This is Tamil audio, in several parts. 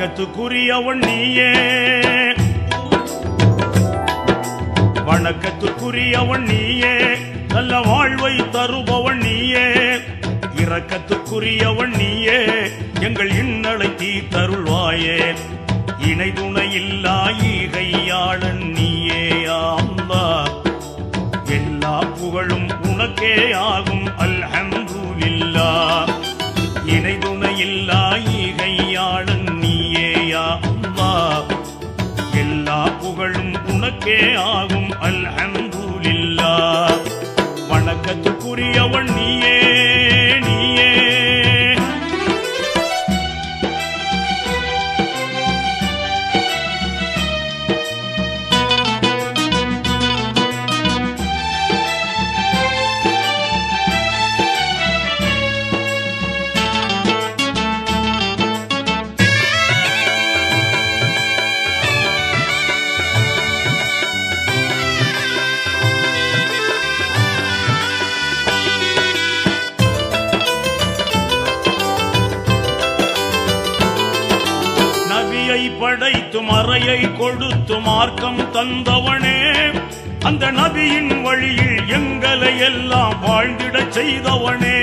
வணக்கத்துக்குரியவன் நீயே வணக்கத்துக்குரியவன் நீயே நல்ல வாழ்வை தருபவன் நீயே இரக்கத்துக்குரியவன் நீயே எங்கள் இன்னலை தீ தருள்வாயே இணை துணை இல்லா ஈகையாளன் நீயே அம்பா எல்லா புகழும் உனக்கே ஆகும் அல்ஹம்துலில்லா இணை துணை இல்லா ஈகையாளன் நீயே யா அல்லாஹ் எல்லா புகழும் உனக்கே ஆகும் அல்ஹம்துலில்லா வணக்கத்துக்குரியவன் நீயே நீயே நபியை படைத்து மறையை கொடுத்து மார்க்கம் தந்தவனே அந்த நபியின் வழியில் எங்களை எல்லாம் வாழ்ந்திடச் செய்தவனே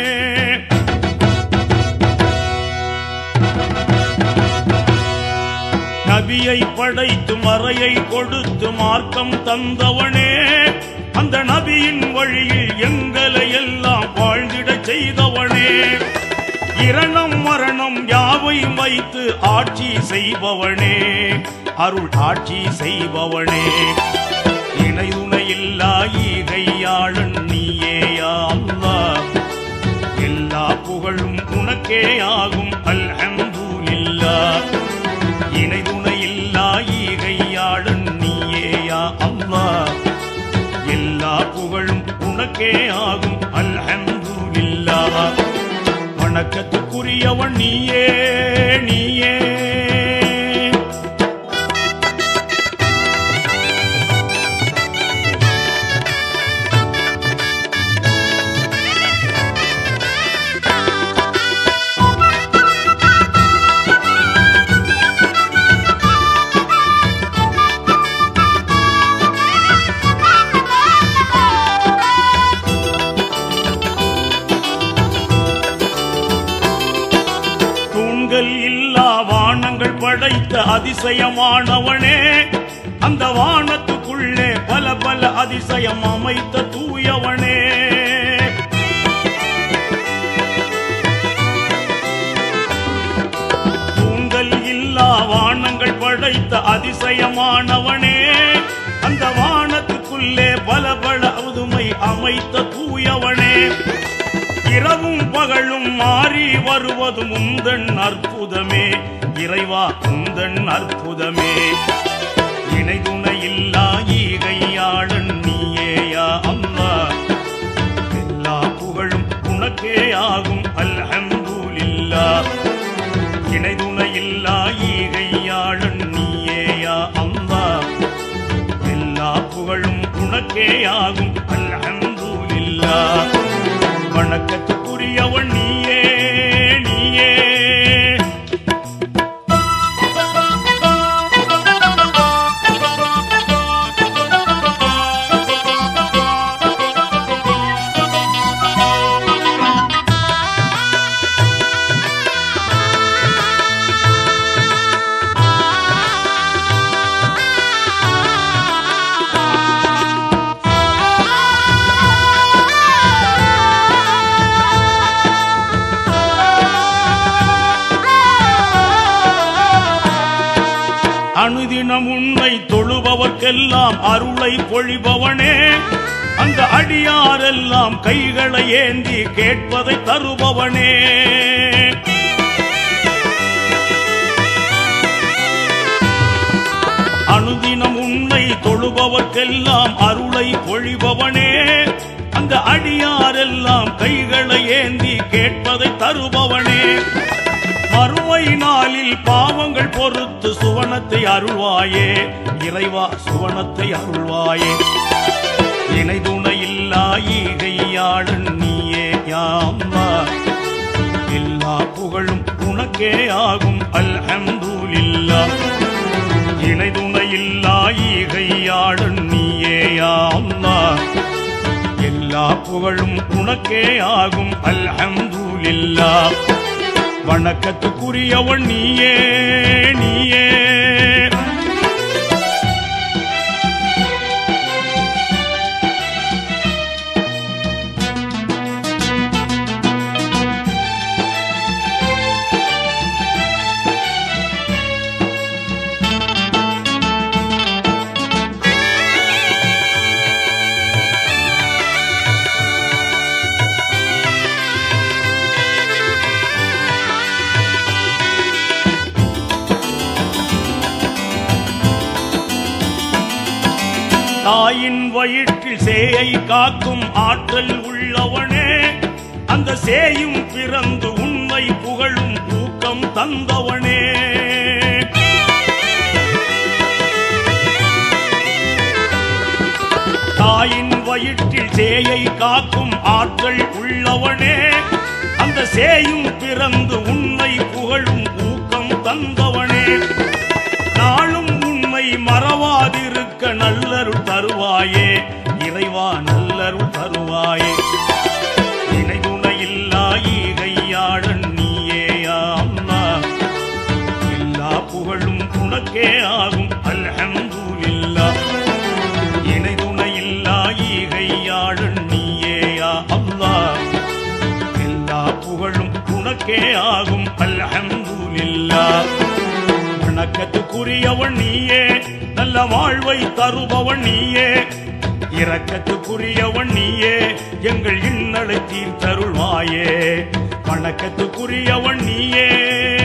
நபியை படைத்து மறையை கொடுத்து மார்க்கம் தந்தவனே அந்த நபியின் வழியில் எங்களை எல்லாம் வாழ்ந்திடச் செய்தவனே இரணம் மரணம் யாவையும் வைத்து ஆட்சி செய்பவனே அருள் ஆட்சி செய்பவனே இணை துணையில்லா ஈகையாளன் நீயேயா அல்லாஹ் எல்லா புகழும் உனக்கே ஆகும் அல்ஹம்துலில்லா இணை துணையில்லா ஈகையாளன் நீயேயா அல்லாஹ் எல்லா புகழும் உனக்கே ஆகும் அல்ஹம்துலில்லா வணக்கத்துக்குரியவன் நீயே நீயே தூண்கள் இல்லா வானங்கள் படைத்த அதிசயமானவனே அந்த வானத்துக்குள்ளே பல பல அதிசயம் அமைத்த தூயவனே தூண்கள் இல்லா வானங்கள் படைத்த அதிசயமானவனே அந்த வானத்துக்குள்ளே பல பல புதுமை அமைத்த தூயவனே இரவும் பகலும் மாறி வருவதும் உந்தன் அற்புதமே இறைவா உந்தன் அற்புதமே இணை துணை இல்லா ஈகையாளன் நீயேயா அம்மா எல்லா புகழும் உனக்கே ஆகும் அல்ஹம்துலில்லா இணை துணை இல்லா ஈகையாளன் நீயேயா அம்மா எல்லா புகழும் உனக்கே ஆகும் அல்ஹம்துலில்லா வணக்கத்துக்குரியவன் நீயே நீயே அனுதினம் உன்னை தொழுபவர்க்கெல்லாம் அருளை பொழிபவனே அந்த அடியாரெல்லாம் கைகளை ஏந்தி கேட்பதை தருபவனே அனுதினம் உன்னை தொழுபவர்க்கெல்லாம் அருளை பொழிபவனே அந்த அடியாரெல்லாம் கைகளை ஏந்தி கேட்பதை தருபவனே மறுமை நாளில் பாவங்கள் பொறுத்து சுவனத்தை அருள்வாயே இறைவா சுவனத்தை அருள்வாயே இணை துணை இல்லா ஈகையாளன் நீயே யாம்மா எல்லா புகழும் உனக்கு உனக்கே ஆகும் அல்ஹம்துலில்லா இணை துணையில்லா ஈகையாளன் நீயேயா அல்லாஹ் எல்லா புகழும் உனக்கே ஆகும் அல்ஹம்துலில்லா வணக்கத்துக்குரியவன் நீயே நீயே தாயின் வயிற்றில் சேயை காக்கும் ஆற்றல் உள்ளவனே அந்த சேயும் பிறந்து உண்மை புகழும் ஊக்கம் தந்தவனே தாயின் வயிற்றில் சேயை காக்கும் ஆற்றல் உள்ளவனே அந்த சேயும் பிறந்து உண்மை புகழும் ஊக்கம் தந்தவனே நாளும் உண்மை மறவாதிருக்க நல்லருள் தருவாயே இறைவா நல்லருள் தருவாயே இணை துணையில்லா ஈகையாளன் நீயேயா அல்லாஹ் எல்லா புகழும் உனக்கே ஆகும் அல்ஹம்துலில்லா இணை துணையில்லா ஈகையாளன் நீயேயா அல்லாஹ் எல்லா புகழும் உனக்கே ஆகும் அல்ஹம்துலில்லா வணக்கத்துக்குரியவன் நீயே நல்ல வாழ்வை தருபவன் நீயே இரக்கத்துக்குரியவன் நீயே எங்கள் இன்னலை தீர்த்தருள்வாயே வணக்கத்துக்குரியவன் நீயே